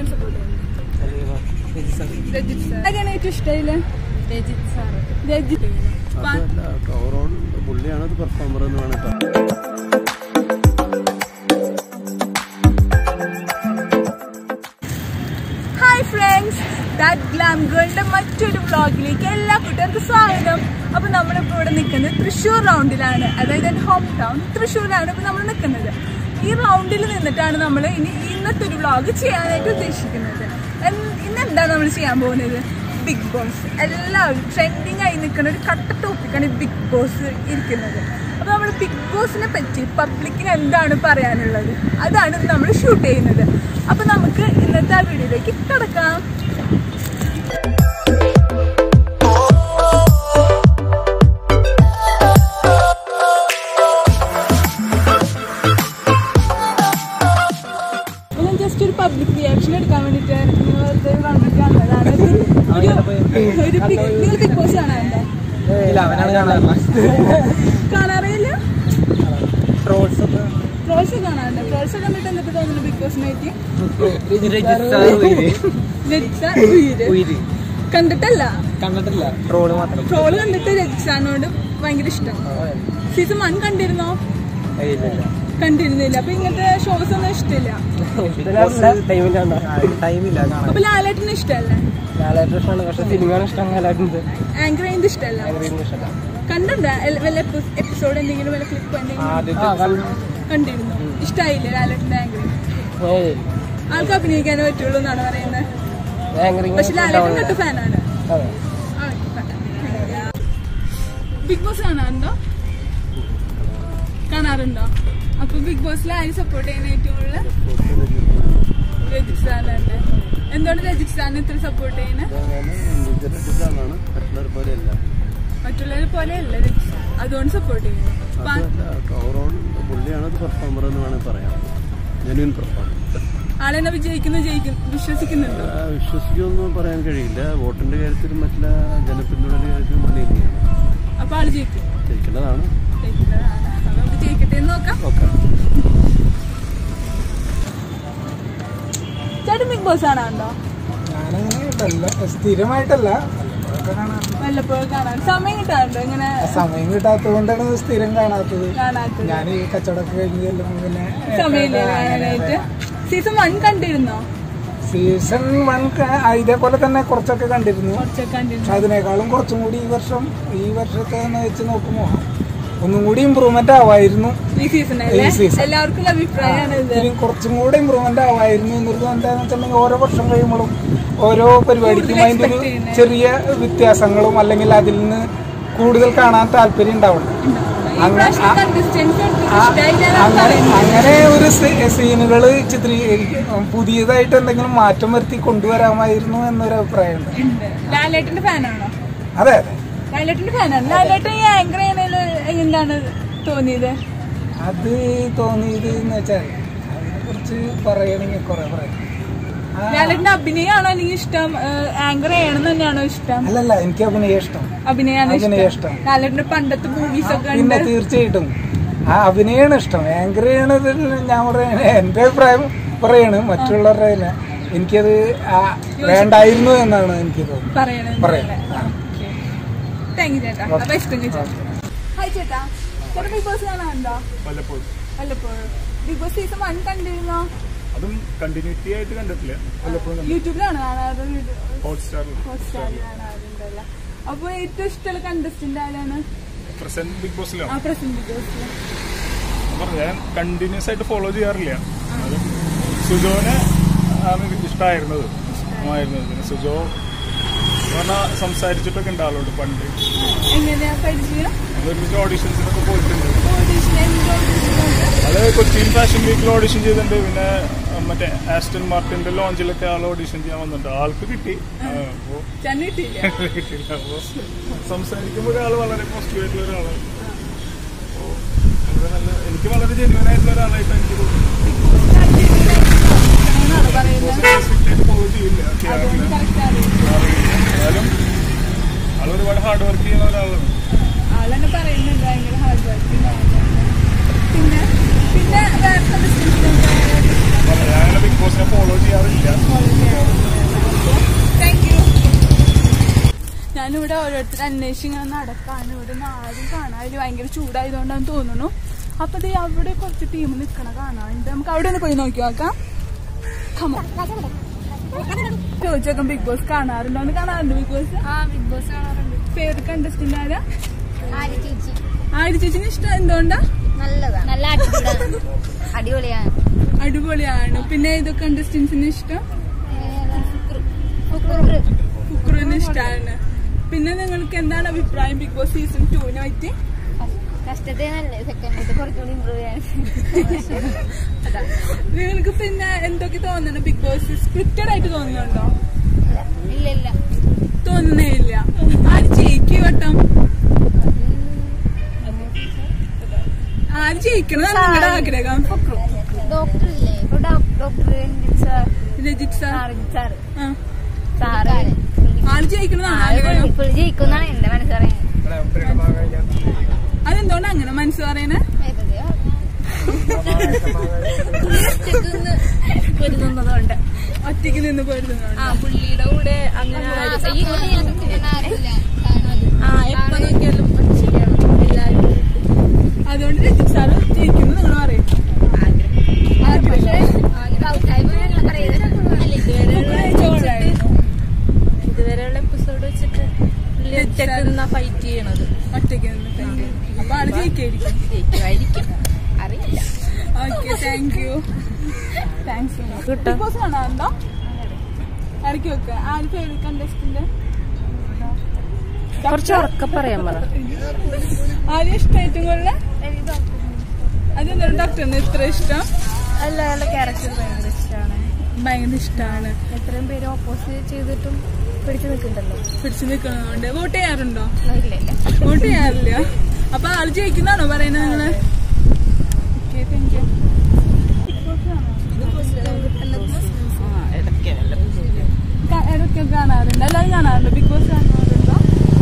ആരെയാണ് സപ്പോർട്ട് ചെയ്യുന്നത് രജിത് സാർ ആരെയാണ് ഏറ്റവും ഇഷ്ടമായില്ലേ രജിത് സാർ രജിത് അതല്ല ഓവറോൾ പുള്ളിയാണ് അത് പെർഫോമർ എന്ന് വേണമെങ്കിൽ പറയാം ഹായ് ഫ്രണ്ട്സ് ദാറ്റ് ഗ്ലാം ഗേളിന്റെ മറ്റൊരു വ്ളോഗിലേക്ക് എല്ലാ കൂട്ടുകാർക്കും സ്വാഗതം അപ്പൊ നമ്മളിപ്പോ ഇവിടെ നിൽക്കുന്നത് തൃശ്ശൂർ റൗണ്ടിലാണ് അതായത് എൻ്റെ ഹോം ടൗൺ തൃശ്ശൂരിലാണ് ഇപ്പൊ നമ്മൾ നിൽക്കുന്നത് ഈ റൗണ്ടിൽ നിന്നിട്ടാണ് നമ്മൾ ഇനി ഇന്നത്തെ ഒരു വ്ളോഗ് ചെയ്യാനായിട്ട് ഉദ്ദേശിക്കുന്നത് എൻ- ഇന്ന് എന്താണ് നമ്മൾ ചെയ്യാൻ പോകുന്നത് ബിഗ് ബോസ് എല്ലാവരും ട്രെൻഡിങ് ആയി നിൽക്കുന്ന ഒരു കട്ട ടോപ്പിക്കാണ് ഈ ബിഗ് ബോസ് ഇരിക്കുന്നത് അപ്പൊ നമ്മൾ ബിഗ് ബോസിനെ പറ്റി പബ്ലിക്കിന് എന്താണ് പറയാനുള്ളത് അതാണ് നമ്മൾ ഷൂട്ട് ചെയ്യുന്നത് അപ്പൊ നമുക്ക് ഇന്നത്തെ ആ വീഡിയോയിലേക്ക് കിടക്കാം ഞാൻ ജസ്റ്റ് ഒരു പബ്ലിക് റിയാക്ഷൻ എടുക്കാൻ വേണ്ടിട്ട് വെറുതെ വന്നിട്ട് വന്നതാണ് ഒരു- ഒരു ബിഗ് നിങ്ങൾ ബിഗ് ബോസ് കാണാറുണ്ടോ ഇല്ല അവനാണ് കാണാറുള്ളത് കാണാറില്ല ട്രോൾസ് ഒക്കെ ട്രോൾസ് കാണാറുണ്ട് ട്രോൾസ് കണ്ടിട്ട് എന്നിട്ട് തോന്നുന്നു ബിഗ് ബോസിനെ പറ്റി രജിസാർ ഉയിര് ഉയിര് കണ്ടിട്ടല്ല കണ്ടിട്ടില്ല ട്രോള് മാത്രം ട്രോള് കണ്ടിട്ട് രജിസാറിനോട് ഭയങ്കര ഇഷ്ടം സീസൺ വൺ കണ്ടിരുന്നോ ഏയ് ഇല്ല, ഇല്ല. കണ്ടിരുന്നില്ല അപ്പൊ ഇങ്ങനത്തെ ഷോസ് ഒന്നും ഇഷ്ടമില്ല ടൈമില്ല കാണാൻ അപ്പൊ ലാലേട്ടന് ഇഷ്ടമല്ലേ ലാലേട്ടൻ ഇഷ്ടമാണ് പക്ഷെ സിനിമയാണ് ഇഷ്ടം ലാലേട്ടൻ്റെ ആങ്കർ ചെയ്യുന്നത് ഇഷ്ടമല്ല ഇഷ്ടമല്ല കണ്ടിട്ടുണ്ടോ എൽ- വല്ല എപ്പിസോഡ് എന്തെങ്കിലും വല്ല ക്ലിപ്പ് എന്തെങ്കിലും ആദ്യത്തെ കണ്ടിരുന്നു ഇഷ്ടമായില്ലേ ലാലേട്ടന്റെ ആങ്കറിങ് ഏയ് ആൾക്ക് അഭിനയിക്കാനേ പറ്റുള്ളൂ എന്നാണ് പറയുന്നത് ആങ്കറിങ് പക്ഷെ ലാലേട്ടൻ കട്ട ഫാനാണ് അതെ ബിഗ് ബോസ് കാണാറുണ്ടോ കാണാറുണ്ടോ അപ്പൊ ബിഗ് ബോസിൽ ആര് സപ്പോർട്ട് ചെയ്യുന്ന ഏറ്റവും കൂടുതൽ രജിത് സാറിനെ എന്തുകൊണ്ട് രജിത് സാറിനെ ഇത്ര സപ്പോർട്ട് ചെയ്യുന്നത് ഇതാണ് മറ്റുള്ളവർ പോലെയല്ല മറ്റുള്ളവരെ പോലെയല്ല രജിത് സാർ അതുകൊണ്ട് സപ്പോർട്ട് ചെയ്യുന്നു അപ്പൊ ആ- അതല്ല ഓവറോൾ പുള്ളിയാണ് അത് പെർഫോമർ എന്ന് വേണമെങ്കിൽ പറയാം ജെന്യൂൻ പെർഫോമർ ആളെന്നെ വിജയിക്കുന്നു ജയിക്കും വിശ്വസിക്കുന്നുണ്ടോ വിശ്വസിക്കുമെന്ന് പറയാൻ കഴിയില്ല വോട്ടിന്റെ കാര്യത്തിലും മറ്റുള്ള ജനപിന്തുണയുടെ കാര്യത്തിലും പുള്ളി തന്നെയാണ് അപ്പൊ ആള് ജയിക്കും ജയിക്കേണ്ടതാണ് ജയിക്കുന്നതാണ് അപ്പൊ നമുക്ക് ജയിക്കട്ടെ എന്ന് നോക്കാം ഓക്കെ ചേട്ടൻ ബിഗ് ബോസ് കാണാറുണ്ടോ ഞാനങ്ങനെ സ്ഥിരമായിട്ടല്ല വല്ലപ്പോഴൊക്കെ കാണാറുണ്ട്. വല്ലപ്പോഴും കാണാൻ സമയം കിട്ടാറുണ്ടോ ഇങ്ങനെ സമയം കിട്ടാത്തത് കൊണ്ടാണ് സ്ഥിരം കാണാത്തത് കാണാത്തത് ഞാൻ ഈ കച്ചവടമൊക്കെ കഴിഞ്ഞ് ചെല്ലുമ്പോൾ പിന്നെ സമയമില്ല കാണാനായിട്ട് സീസൺ വൺ കണ്ടിരുന്നോ സീസൺ വൺ ഇതേപോലെ തന്നെ കുറച്ചൊക്കെ കണ്ടിരുന്നു കുറച്ചൊക്കെ കണ്ടിരുന്നു പക്ഷെ അതിനേക്കാളും കുറച്ചും കൂടി ഈ വർഷം ഈ വർഷത്തെ എന്ന് വെച്ച് നോക്കുമ്പോൾ ഒന്നും കൂടി ഇമ്പ്രൂവ്മെന്റ് ആവായിരുന്നു ഈ സീസണല്ലേ ഈ season. എല്ലാവർക്കും അഭിപ്രായമാണ് ഇത് ഇതിലും കുറച്ചും കൂടെ ഇമ്പ്രൂവ്മെന്റ് ആവായിരുന്നു എന്നുള്ളത് എന്താണെന്ന് വെച്ചിട്ടുണ്ടെങ്കിൽ ഓരോ വർഷം കഴിയുമ്പോഴും ഓരോ പരിപാടിക്കും കൂടുതൽ അതിൻ്റെ ഒരു expect ചെയ്യുന്നെ. ചെറിയ വ്യത്യാസങ്ങളും അല്ലെങ്കിൽ അതിൽ നിന്ന് കൂടുതൽ കാണാൻ താല്പര്യം ഉണ്ടാവണം ഈ പ്രാവശ്യം കണ്ടസ്റ്റൻസ് ആ- ഇഷ്ടമായിട്ടാണ് അങ്ങനെ പറയുന്നത് അങ്ങനെ ഒരു സീനുകൾ ചിത്രീകരിക്കും പുതിയതായിട്ട് എന്തെങ്കിലും മാറ്റം വരുത്തി കൊണ്ടുവരാമായിരുന്നു എന്നൊരു അഭിപ്രായമുണ്ട് ഉണ്ട് ലാലേട്ടന്റെ ഫാനാണോ അതെ അതെ ലാലേട്ടന്റെ ഫാനാണ് ലാലേട്ടൻ ഈ ആങ്കർ ചെയ്യുന്നതിൽ എന്താണ് തോന്നിയത് അത് തോന്നിയത് എന്ന് വെച്ചാൽ അതിനെ കുറിച്ച് പറയണമെങ്കിൽ കുറെ പറയാം ആ, ലാലേട്ടന്റെ അഭിനയമാണോ അല്ലെങ്കിൽ ഇഷ്ടം ആങ്കർ ചെയ്യണം തന്നെയാണോ ഇഷ്ടം അല്ലല്ല എനിക്ക് അഭിനയം ഇഷ്ടം അഭിനയാണ് അഭിനയം ഇഷ്ടം ഇഷ്ടം. ലാലേട്ടന്റെ പണ്ടത്തെ മൂവീസ് ഒക്കെ പിന്നെ ഉണ്ട് തീർച്ചയായിട്ടും ആ അഭിനയാണ് ഇഷ്ടം ആങ്കർ ചെയ്യണതിൽ ഞാൻ പറയണ എന്റെ അഭിപ്രായം പറയാണ് മറ്റുള്ളവരുടെ അല്ല. എനിക്കത് ആ വേണ്ടായിരുന്നു എന്നാണ് എനിക്ക് തോന്നുന്നത് പറയണത് പറയാം താങ്ക് യു ചേട്ടാ അപ്പൊ ഇഷ്ടം ചേട്ടാ ഹായ് ചേട്ടാ ചേട്ടാ ബിഗ് ബോസ് കാണാറുണ്ടോ പലപ്പോഴും വല്ലപ്പോഴും ബിഗ് ബോസ് സീസൺ വൺ കണ്ടിരുന്നോ അതും കണ്ടിന്യൂറ്റി ആയിട്ട് കണ്ടിട്ടില്ല പലപ്പോഴും യൂട്യൂബിലാണ് കാണാറ് ഹോട്ട്സ്റ്റാറിൽ ഹോട്ട്സ്റ്റാറിൽ കാണാറുണ്ടല്ലോ അപ്പൊ ഏറ്റവും ഇഷ്ടമുള്ള കണ്ടസ്റ്റന്റ് ആരാണ് പ്രസന്റ് ബിഗ് ബോസിലാണ് ആ പ്രസന്റ് ബിഗ് ബോസിൽ പറഞ്ഞു ഞാൻ കണ്ടിന്യൂസ് ആയിട്ട് ഫോളോ ചെയ്യാറില്ല അത് സുജോനെ ആണ് ഇഷ്ടമായിരുന്നത് ആയിരുന്നത് പിന്നെ സുജോ പറഞ്ഞാൽ സംസാരിച്ചിട്ടൊക്കെ ഉണ്ട് ആളോട് പണ്ട് എങ്ങനെയാ പരിചയം ഞങ്ങൾ ഒരുമിച്ച് ഓഡീഷൻസിനൊക്കെ പോയിട്ടുണ്ട് ഓഡീഷൻ എന്ത് ഓഡീഷൻ അത് കൊച്ചിയിൽ ഫാഷൻ വീക്കിൽ ഓഡീഷൻ ചെയ്തിട്ടുണ്ട് പിന്നെ ആ, മറ്റേ ആസ്റ്റൺ മാർട്ടിന്റെ ലോഞ്ചിലൊക്കെ ആൾ ഓഡീഷൻ ചെയ്യാൻ വന്നിട്ടുണ്ട് ആൾക്ക് കിട്ടി അപ്പോൾ ചെന്ന കിട്ടിയില്ല കിട്ടില്ല അപ്പോൾ സംസാരിക്കുമ്പോൾ ആൾ വളരെ പോസിറ്റീവ് ആയിട്ടുള്ള ഒരാളാണ് അപ്പോൾ വളരെ നല്ല എനിക്ക് വളരെ ജെന്യൂൻ ആയിട്ടുള്ള ഒരാളായിട്ട് എനിക്ക് എന്നാണ് പറയുന്നത് തോന്നുന്നു ഫോളോ ചെയ്യില്ല ചെയ്യാറില്ല കറക്റ്റ് അറിയില്ല എന്നാലും ആൾ ഒരുപാട് ഹാർഡ് വർക്ക് ചെയ്യുന്ന ഒരാളാണ് ആളെന്നെ പറയുന്നുണ്ട് ഭയങ്കര ഹാർഡ് വർക്കിംഗ് പിന്നെ പിന്നെ വേറെ കണ്ടസ്റ്റൻസ് അപ്പോൾ ഞാൻ ബിഗ് ബോസിനെ ഫോളോ ചെയ്യാറില്ല താങ്ക് യു ഞാനിവിടെ ഓരോരുത്തർ അന്വേഷിച്ച് ഇങ്ങനെ നടക്കാണ് ഇവിടെ നിന്ന് ആരും കാണാനില്ല ഭയങ്കര ചൂടായതുകൊണ്ടാന്ന് തോന്നുന്നു അപ്പൊ ദേ അവിടെ കുറച്ച് ടീം നിക്കണ കാണാനുണ്ട് നമുക്ക് അവിടെ ഒന്ന് പോയി നോക്കി നോക്കാം Come on. ചോദിച്ചോക്കാം ബിഗ് ബോസ് കാണാറുണ്ടോ എന്ന് കാണാറുണ്ട് ബിഗ് ബോസ് ആ ബിഗ് ബോസ് കാണാറുണ്ട് ഫേവറേറ്റ് കണ്ടസ്റ്റന്റ് ആരാ ആര്യ ചേച്ചി ആര് ചേച്ചിന് ഇഷ്ടം എന്തുകൊണ്ടാ നല്ലതാണ് നല്ല അടിപൊളിയാണ് അടിപൊളിയാണ് അടിപൊളിയാണ് പിന്നെ ഏത് കണ്ടസ്റ്റൻസിന് ഇഷ്ടം ഫുക്രു. ഫുക്രുവിന് ഇഷ്ടമാണ് പിന്നെ നിങ്ങൾക്ക് എന്താണ് അഭിപ്രായം ബിഗ് ബോസ് സീസൺ ടുവിനെ പറ്റി ഫസ്റ്റത്തെ നല്ല സെക്കൻഡത്തെ കുറച്ചുകൂടി ഇമ്പ്രൂവ് ചെയ്യാൻ നിങ്ങൾക്ക് പിന്നെ എന്തൊക്കെ തോന്നുന്നു ബിഗ് ബോസ് സ്ക്രിപ്റ്റഡ് ആയിട്ട് തോന്നുന്നുണ്ടോ ഇല്ല ഇല്ല തോന്നുന്നേ ഇല്ല ആര് ജയിക്കും ഈ വട്ടം ആര് ജയിക്കണം നിങ്ങളുടെ ആഗ്രഹം ഡോക്ടർ ഇല്ലേ ഇപ്പൊ doctor sir Rajith sir sir ആ. സാറ് ആര് ജയിക്കണമെന്നാണ് ആഗ്രഹം ഇപ്പോൾ ജയിക്കുന്നാണ് എന്റെ മനസ്സറിയുന്നത് അതെന്തുകൊണ്ട് അങ്ങനെ മനസ്സ് പറയണേ പൊരുതുന്നതുകൊണ്ട് ഒറ്റയ്ക്ക് നിന്ന് പോയിരുന്നുണ്ട് ആ പുള്ളിയുടെ കൂടെ അങ്ങനെ ആ എപ്പോ നോക്കിയാലും ശരിയാണ് എല്ലാവരും അതുകൊണ്ട് രജിത് സാർ ജയിക്കുന്നു നിങ്ങൾ പറയും ഇതുവരെയുള്ള എപ്പിസോഡ് വെച്ചിട്ട് ഒറ്റക്കുന്ന ഫൈറ്റ് ചെയ്യണത് ഒറ്റയ്ക്ക് നിന്ന് അപ്പൊ ആള് ജയിക്കായിരിക്കും ജയിക്കുമായിരിക്കും അറിയില്ല okay thank you thanks Bigg Boss കാണാറുണ്ടോ ഇറക്കി വെക്ക ആര് ഫേവറേറ്റ് കണ്ടസ്റ്റന്റ് കുറച്ച് ഉറക്കം പറയാൻ പറ ആരും ഇഷ്ടം ഏറ്റവും കൂടുതൽ അതെന്താണ് ഡോക്ടറിന് ഇത്ര ഇഷ്ടം അല്ല ക്യാരക്ടർ ഭയങ്കര ഇഷ്ടമാണ് ഭയങ്കര ഇഷ്ടമാണ് എത്രയും പേര് ഓപ്പോസിറ്റ് ചെയ്തിട്ടും പിടിച്ചു നിൽക്കുന്നുണ്ടല്ലോ പിടിച്ചു നിൽക്കുന്നതുകൊണ്ട് വോട്ട് ചെയ്യാറുണ്ടോ ഇല്ല ഇല്ല വോട്ട് ചെയ്യാറില്ല അപ്പൊ ആള് ജയിക്കുന്നാണോ പറയുന്നത് നിങ്ങള് ഓക്കെ താങ്ക് യു ഇടയ്ക്ക് കാണാറുണ്ട് എല്ലാവരും കാണാറുണ്ട് ബിഗ് ബോസ് കാണാറുണ്ടോ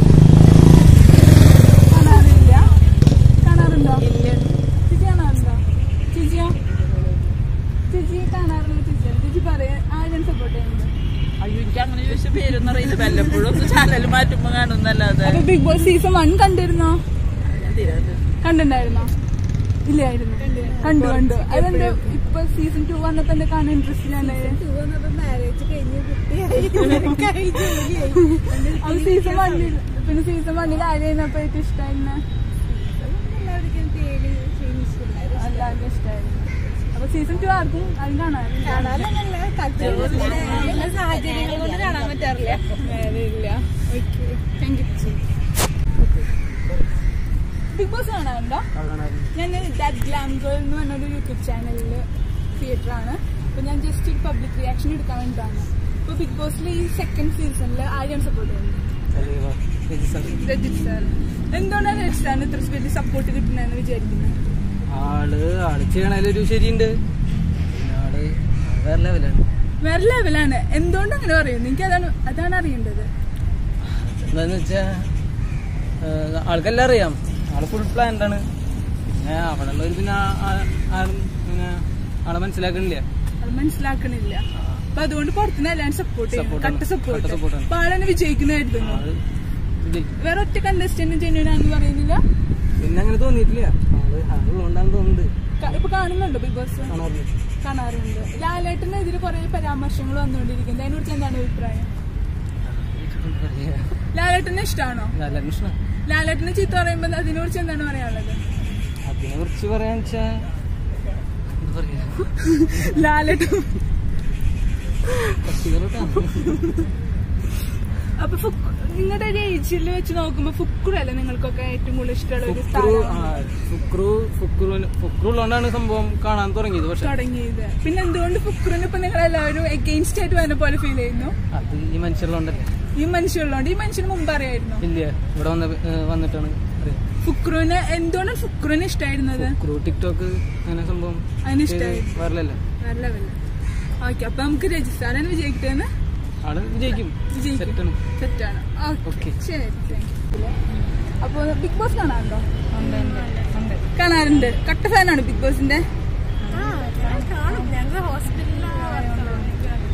കാണാറില്ല കാണാറുണ്ടോ ചേച്ചി കാണാറുണ്ടോ ചേച്ചിയോ ചേച്ചി കാണാറില്ല ചേച്ചി ചേച്ചി പറയാ ആരും സപ്പോർട്ട് ചെയ്യുന്നുണ്ട് അയ്യോ എനിക്ക് അങ്ങനെ ചോദിച്ച പേരൊന്നും അറിയില്ല വല്ലപ്പോഴും ഒന്ന് ചാനൽ മാറ്റുമ്പോ കാണുന്നല്ലാതെ അപ്പൊ ബിഗ് ബോസ് സീസൺ വൺ കണ്ടിരുന്നോ കണ്ടിട്ടുണ്ടായിരുന്നോ ഇല്ലായിരുന്നു കണ്ടു കണ്ടു അതെന്താ ഇപ്പൊ സീസൺ ടു വന്നപ്പോ എന്താ കാണാൻ ഇൻട്രസ്റ്റ് അത് സീസൺ വണ്ണിൽ പിന്നെ സീസൺ വണ്ണിൽ ആരെയായിരുന്നു ഏറ്റവും ഇഷ്ടമായിരുന്നെ എല്ലാവർക്കും ഇഷ്ടമായിരുന്നു അപ്പൊ സീസൺ ടു ആർക്കും ആരും കാണാറില്ല സാഹചര്യങ്ങൾ കൊണ്ട് കാണാൻ പറ്റാറില്ല വേറെ ഇല്ല okay thank you Bigg Boss കാണാറുണ്ടോ ഞാൻ ദാറ്റ് ഗ്ലാം ഗേൾ എന്ന് പറഞ്ഞൊരു യൂട്യൂബ് ചാനലിൽ തിയേറ്റർ ആണ് അപ്പൊ ഞാൻ ജസ്റ്റ് ഒരു പബ്ലിക് റിയാക്ഷൻ എടുക്കാൻ വേണ്ടിയിട്ടാണ് ഇപ്പൊ ബിഗ് ബോസിൽ ഈ സെക്കൻഡ് സീസണിൽ ആരെയാണ് സപ്പോർട്ട് ചെയ്യുന്നത് രജിത് സാർ എന്തുകൊണ്ടാണ് രജിത് സാറിന് ഇത്ര വലിയ സപ്പോർട്ട് കിട്ടുന്നതെന്ന് വിചാരിക്കുന്നത് ആള് ആള് ചെയ്യണതിലൊരു ശരിയുണ്ട് പിന്നെ ആള് വേറെ ലെവലാണ് വേറെ ലെവലാണ് എന്തുകൊണ്ട് അങ്ങനെ പറയുന്നു എനിക്ക് അതാണ് അതാണ് അറിയേണ്ടത് എന്താന്ന് വെച്ചാ ഏഹ്, ആൾക്കെല്ലാം അറിയാം ആള് ഫുൾ പ്ലാൻഡ് ആണ് പിന്നെ അവിടെ ഉള്ളവർ പിന്നെ ആ- ആ- ആരും പിന്നെ ആളെ മനസ്സിലാക്കണില്ല അത് മനസ്സിലാക്കണില്ല അപ്പൊ അതുകൊണ്ട് പുറത്തുനിന്ന് എല്ലാവരും സപ്പോർട്ട് ചെയ്യും Support ആണ്. കട്ട സപ്പോർട്ട് കട്ട support ആണ്. അപ്പൊ ആളെന്നെ വിജയിക്കുന്നതായിരുന്നു ആള് വിജയിക്കും വേറെ ഒറ്റ കണ്ടസ്റ്റന്റ് ജെന്യൂൻ ആണെന്ന് പറയുന്നില്ല പിന്നെ അങ്ങനെ തോന്നിയിട്ടില്ല ആള് ആളുള്ളതുകൊണ്ടാണ് തോന്നുന്നത് ക- ഇപ്പൊ കാണുന്നുണ്ടോ ബിഗ് ബോസ് കാണാറില്ല കാണാറുണ്ട് ലാലേട്ടനെതിരെ കുറെ പരാമർശങ്ങൾ വന്നുകൊണ്ടിരിക്കുന്നത് അതിനെ കുറിച്ച് എന്താണ് അഭിപ്രായം ലാലേട്ടനെ ഇഷ്ടമാണോ നല്ല അന്വേഷണം ലാലേട്ടനെ ചീത്ത പറയുമ്പോ അതിനെ കുറിച്ച് എന്താണ് പറയാനുള്ളത് അതിനെ കുറിച്ച് പറയാന്ന് വെച്ചാ എന്താ പറയാ ലാലേട്ടൻ കക്ഷികളോട്ടാണ് അപ്പൊ ഫുക്ക് നിങ്ങളുടെ ഒരു ഏജിൽ വെച്ച് നോക്കുമ്പോ ഫുക്കുറല്ലേ നിങ്ങൾക്കൊക്കെ ഏറ്റവും കൂടുതൽ ഇഷ്ടമുള്ള ഒരു ഫുക്രു ആ, സ്ഥാനം ഫുക്രു ഫുക്രു ഫുക്രു ഉള്ളതുകൊണ്ടാണ് സംഭവം കാണാൻ തുടങ്ങിയത് പക്ഷെ തുടങ്ങിയത് പിന്നെ എന്തുകൊണ്ട് ഫുക്കുറിന് ഇപ്പൊ നിങ്ങൾ എല്ലാവരും എഗെയിൻസ്റ്റ് ആയിട്ട് വരുന്ന പോലെ ഫീൽ ചെയ്യുന്നു അത് ഈ മനുഷ്യരുള്ളതുകൊണ്ടല്ലേ ഈ മനുഷ്യരുള്ളതുകൊണ്ട് ഈ മനുഷ്യന് മുമ്പ് അറിയായിരുന്നു ഇല്ല ഇവിടെ വന്ന ഏഹ് വന്നിട്ടാണ് അറിയാം ഫുക്രുവിന് എന്തുകൊണ്ടാണ് ഫുക്രുവിന് ഇഷ്ടമായിരുന്നത് ഫുക്രു ടിക്ടോക്ക് അങ്ങനെ സംഭവം അതിന് ചെയ്ത് ഇഷ്ടമായി വരലല്ല വേറെ ലെവല് ഓക്കെ അപ്പൊ നമുക്ക് രജിസ്ഥാനാണ് വിജയിക്കട്ടെന്ന് ആള് വിജയിക്കും വിജയിക്കും സെറ്റാണ് സെറ്റാണ് ഓക്കെ ഓക്കെ ശരി താങ്ക് യു അപ്പൊ ബിഗ് ബോസ് കാണാറുണ്ടോ കാണാറുണ്ട് കട്ട ഫാനാണ് ബിഗ് ബോസിന്റെ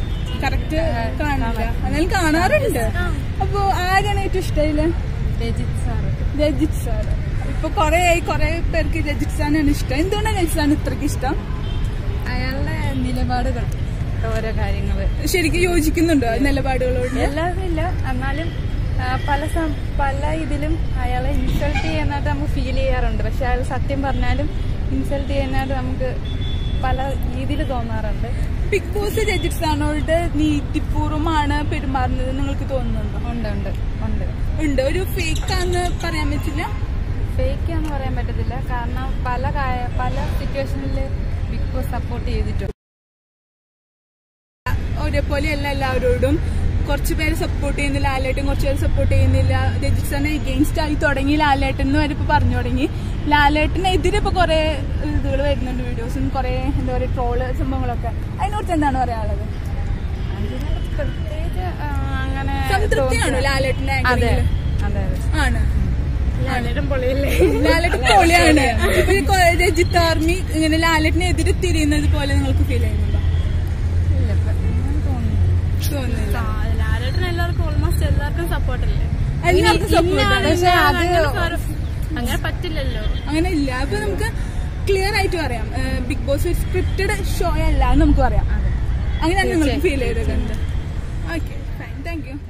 കറക്റ്റ് കാണില്ല എന്നാലും കാണാറുണ്ട് അപ്പൊ ആരാണ് ഏറ്റവും ഇഷ്ടമായില്ല രജിത് സാറ് രജിത് സാർ ഇപ്പൊ കൊറേ ആയി കൊറേ പേർക്ക് രജിത് സാറിനാണ് ഇഷ്ടം എന്തുകൊണ്ടാണ് രജിത് സാറിന് ഇത്രയ്ക്ക് ഇഷ്ടം അയാളുടെ നിലപാടുകൾ ഓരോ കാര്യങ്ങള് ശരിക്കും യോജിക്കുന്നുണ്ടോ ആ നിലപാടുകളോട് എല്ലാവരും ഇല്ല എന്നാലും ആ, പല സം- പല ഇതിലും അയാളെ ഇൻസൾട്ട് ചെയ്യുന്നതായിട്ട് നമുക്ക് ഫീൽ ചെയ്യാറുണ്ട് പക്ഷെ അയാൾ സത്യം പറഞ്ഞാലും ഇൻസൾട്ട് ചെയ്യുന്നതായിട്ട് നമുക്ക് പല രീതിയിൽ തോന്നാറുണ്ട് ബിഗ് ബോസ് രജിത് സാറിനോട് നീതിപൂർവമാണ് പെരുമാറുന്നത് നിങ്ങൾക്ക് തോന്നുന്നുണ്ടോ ഉണ്ട് ഉണ്ട് ഉണ്ട് ഉണ്ട് ഒരു ഫേക്ക് ആന്ന് പറയാൻ പറ്റില്ല ഫേക്ക് എന്ന് പറയാൻ പറ്റത്തില്ല കാരണം പല കാ- പല സിറ്റുവേഷനിൽ ബിഗ് ബോസ് സപ്പോർട്ട് ചെയ്തിട്ടുണ്ട് ഒരേപോലെയല്ല എല്ലാവരോടും കുറച്ച് പേര് സപ്പോർട്ട് ചെയ്യുന്നില്ല ലാലേട്ടൻ കുറച്ച് പേര് സപ്പോർട്ട് ചെയ്യുന്നില്ല രജിത് സാറിനെ എഗെയിൻസ്റ്റ് ആയി തുടങ്ങി ലാലേട്ടൻ എന്ന് വരെ ഇപ്പൊ പറഞ്ഞു തുടങ്ങി ലാലേട്ടനെതിരെ ഇപ്പൊ കുറെ ഇതുകൾ വരുന്നുണ്ട് വീഡിയോസും കുറെ എന്താ പറയുക ട്രോള് സംഭവങ്ങളൊക്കെ അതിനെക്കുറിച്ച് എന്താണ് പറയാനുള്ളത് അതിന് പ്രത്യേകിച്ച് ആ, അങ്ങനെ സംതൃപ്തിയാണോ തോന്നി- ലാലേട്ടന്റെ അതെ ആംഗിളില്? അതെ അതെ ആണ് ലാലേട്ടൻ പൊളിയല്ലേ ലാലേട്ടൻ പൊളിയാണ് ഇപ്പൊ ഈ കൊ- രജിത്ത് ആർമി ഇങ്ങനെ ലാലേട്ടനെതിരെ തിരിയുന്നത് പോലെ നിങ്ങൾക്ക് ഫീൽ ചെയ്യുന്നുണ്ടോ ഇല്ല ഇപ്പൊ അങ്ങനെ തോന്നുന്നില്ല തോന്നുന്നില്ല ലാലേട്ടൻ എല്ലാവർക്കും ഓൾമോസ്റ്റ് എല്ലാവർക്കും സപ്പോർട്ടല്ലേ എല്ലാവർക്കും സപ്പോർട്ടാണ് പക്ഷെ അത് അങ്ങനെ പറ്റില്ലല്ലോ അങ്ങനെ ഇല്ല അപ്പൊ നമുക്ക് ക്ലിയർ ആയിട്ട് പറയാം ബിഗ് ബോസ് ഒരു സ്ക്രിപ്റ്റഡ് ഷോ അല്ല എന്ന് നമുക്ക് പറയാം അങ്ങനെയാണ് നിങ്ങൾക്ക് ഫീൽ ചെയ്തത് ഓക്കെ ഫൈൻ താങ്ക് യു